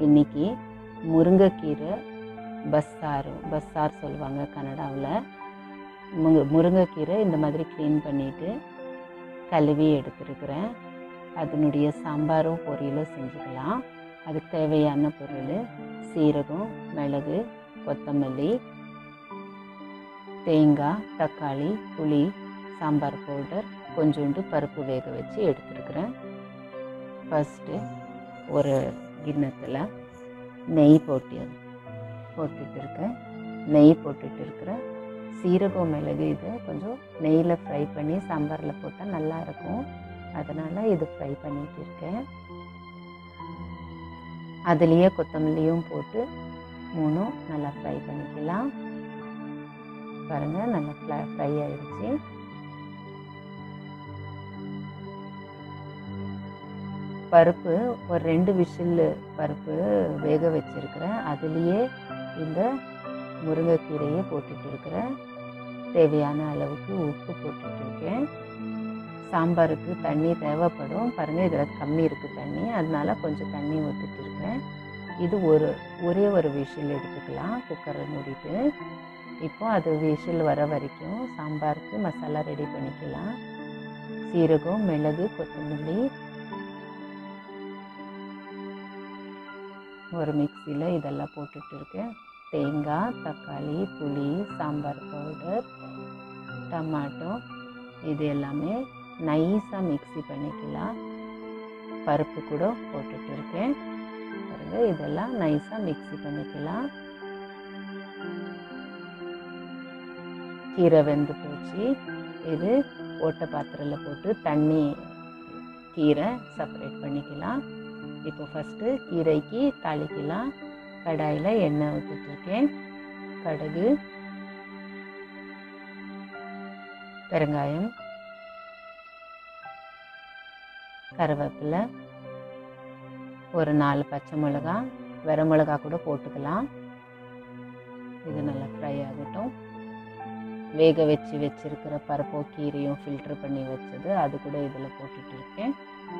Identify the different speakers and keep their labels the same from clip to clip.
Speaker 1: இன்னைக்கு முருங்கைக்கீரை பஸ்ஸாரு பஸ்ஸார் சொல்லுவாங்க கன்னடாவில் முங்க முருங்கைக்கீரை இந்த மாதிரி க்ளீன் பண்ணிவிட்டு கழுவி எடுத்துருக்குறேன் அதனுடைய சாம்பாரும் பொரியலும் செஞ்சுக்கலாம் அதுக்கு தேவையான பொருள் சீரகம் மிளகு கொத்தமல்லி தேங்காய் தக்காளி புளி சாம்பார் பவுடர் கொஞ்சோண்டு பருப்பு வேக வச்சு எடுத்துருக்குறேன் ஃபஸ்ட்டு ஒரு கிண்ணத்தில் நெய் போட்டு போட்டுட்டு இருக்கேன் நெய் போட்டுட்டு இருக்கிறேன் சீரகம் மிளகு இது கொஞ்சம் நெய்யில் ஃப்ரை பண்ணி சாம்பாரில் போட்டால் நல்லா இருக்கும் அதனால் இது ஃப்ரை பண்ணிட்டு இருக்கேன் அதுலேயே கொத்தமல்லியும் போட்டு மூணும் நல்லா ஃப்ரை பண்ணிக்கலாம் பாருங்கள் நல்லா ஃப்ரை ஃப்ரை ஆயிடுச்சு பருப்பு ஒரு ரெண்டு விசில் பருப்பு வேக வச்சுருக்கிறேன் அதுலேயே இந்த முருங்கைக்கீரையை போட்டுட்டு இருக்கிறேன் தேவையான அளவுக்கு உப்பு போட்டுட்டு இருக்கேன் சாம்பாருக்கு தண்ணி தேவைப்படும் பாருங்கள் இதில் கம்மி இருக்குது தண்ணி அதனால கொஞ்சம் தண்ணி ஊற்றிட்டு இருக்கேன் இது ஒரு ஒரே ஒரு விசில் எடுத்துக்கலாம் குக்கரை மூடிட்டு இப்போ அது விசில் வர வரைக்கும் சாம்பாருக்கு மசாலா ரெடி பண்ணிக்கலாம் சீரகம் மிளகு கொத்தமல்லி ஒரு மிக்சியில் இதெல்லாம் போட்டுட்டு இருக்கேன் தேங்காய் தக்காளி புளி சாம்பார் பவுடர் டமாட்டோ இது எல்லாமே நைஸாக மிக்ஸி பண்ணிக்கலாம் பருப்பு கூட போட்டுட்டு இருக்கேன் பாருங்க இதெல்லாம் நைஸாக மிக்ஸி பண்ணிக்கலாம் கீரை வெந்து போச்சு இது ஓட்டை பாத்திரத்தில் போட்டு தண்ணி கீரை செப்பரேட் பண்ணிக்கலாம் இப்போ ஃபஸ்ட்டு கீரைக்கு தாளிக்கலாம் கடாயில் எண்ணெய் ஊற்றிட்டுருக்கேன் கடுகு பெருங்காயம் கருவேப்பிலை ஒரு நாலு பச்சை மிளகா வெர மிளகா கூட போட்டுக்கலாம் இது நல்லா ஃப்ரை ஆகட்டும் வேக வச்சு வச்சிருக்கிற பருப்போ கீரையும் ஃபில்டர் பண்ணி வச்சது அது கூட இதில் போட்டுட்டு இருக்கேன்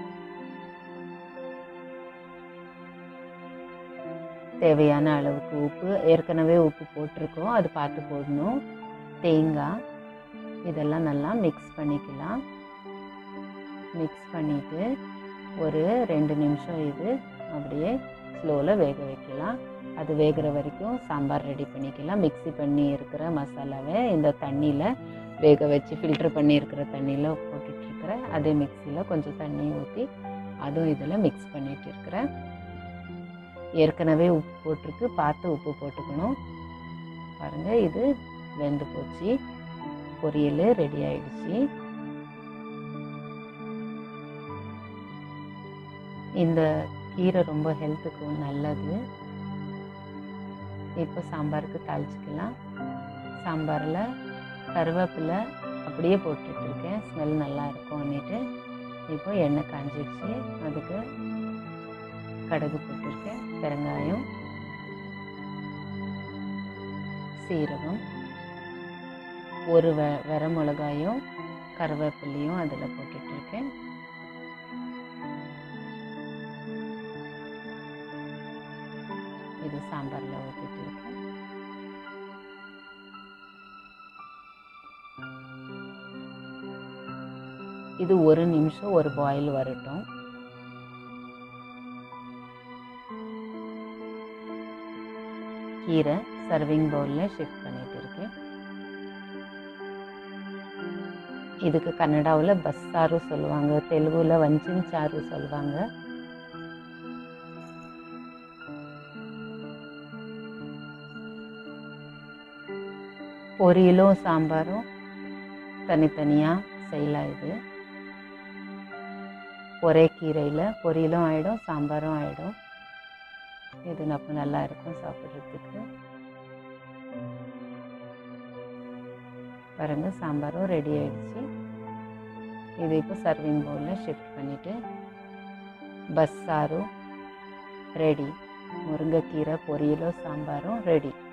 Speaker 1: தேவையான அளவுக்கு உப்பு ஏற்கனவே உப்பு போட்டிருக்கோம் அது பார்த்து போடணும் தேங்காய் இதெல்லாம் நல்லா மிக்ஸ் பண்ணிக்கலாம் மிக்ஸ் பண்ணிவிட்டு ஒரு ரெண்டு நிமிஷம் இது அப்படியே ஸ்லோவில் வேக வைக்கலாம் அது வேகிற வரைக்கும் சாம்பார் ரெடி பண்ணிக்கலாம் மிக்ஸி பண்ணி இருக்கிற மசாலாவை இந்த தண்ணியில் வேக வச்சு ஃபில்ட்ரு பண்ணி இருக்கிற தண்ணியில் போட்டுட்ருக்கிறேன் அதே மிக்சியில் கொஞ்சம் தண்ணி ஊற்றி அதுவும் இதில் மிக்ஸ் பண்ணிட்டு இருக்கிறேன் ஏற்கனவே உப்பு போட்டிருக்கு பார்த்து உப்பு போட்டுக்கணும் பாருங்கள் இது வெந்து போச்சு பொரியல் ரெடி ஆயிடுச்சு இந்த கீரை ரொம்ப ஹெல்த்துக்கு நல்லது இப்போ சாம்பாருக்கு தாளிச்சிக்கலாம் சாம்பாரில் கருவேப்பிலை அப்படியே போட்டுட்டு இருக்கேன் ஸ்மெல் நல்லா இருக்கும்னுட்டு இப்போ எண்ணெய் காஞ்சிடுச்சு அதுக்கு கடுகு போட்டிருக்கேன் பெருங்காயம் சீரகம் ஒரு வெ வெர மிளகாயும் கருவேப்பிலையும் அதில் போட்டுட்ருக்கேன் இது சாம்பாரில் ஊற்றிட்டு இருக்கேன் இது ஒரு நிமிஷம் ஒரு பாயில் வரட்டும் கீரை சர்விங் பவுலில் ஷிஃப்ட் பண்ணிட்டு இருக்கேன் இதுக்கு கன்னடாவில் பஸ்ஸாரு சொல்லுவாங்க தெலுங்குல வஞ்சின் சாரு சொல்லுவாங்க பொரியலும் சாம்பாரும் தனித்தனியாக செய்யலாம் இது ஒரே கீரையில் பொரியலும் ஆகிடும் சாம்பாரும் ஆகிடும் இது நம்ம நல்லா இருக்கும் சாப்பிட்றதுக்கு பாருங்க சாம்பாரும் ரெடி ஆயிடுச்சு இது இப்போ சர்விங் பவுலில் ஷிஃப்ட் பண்ணிவிட்டு பஸ்ஸாரும் ரெடி முருங்கைக்கீரை பொரியலும் சாம்பாரும் ரெடி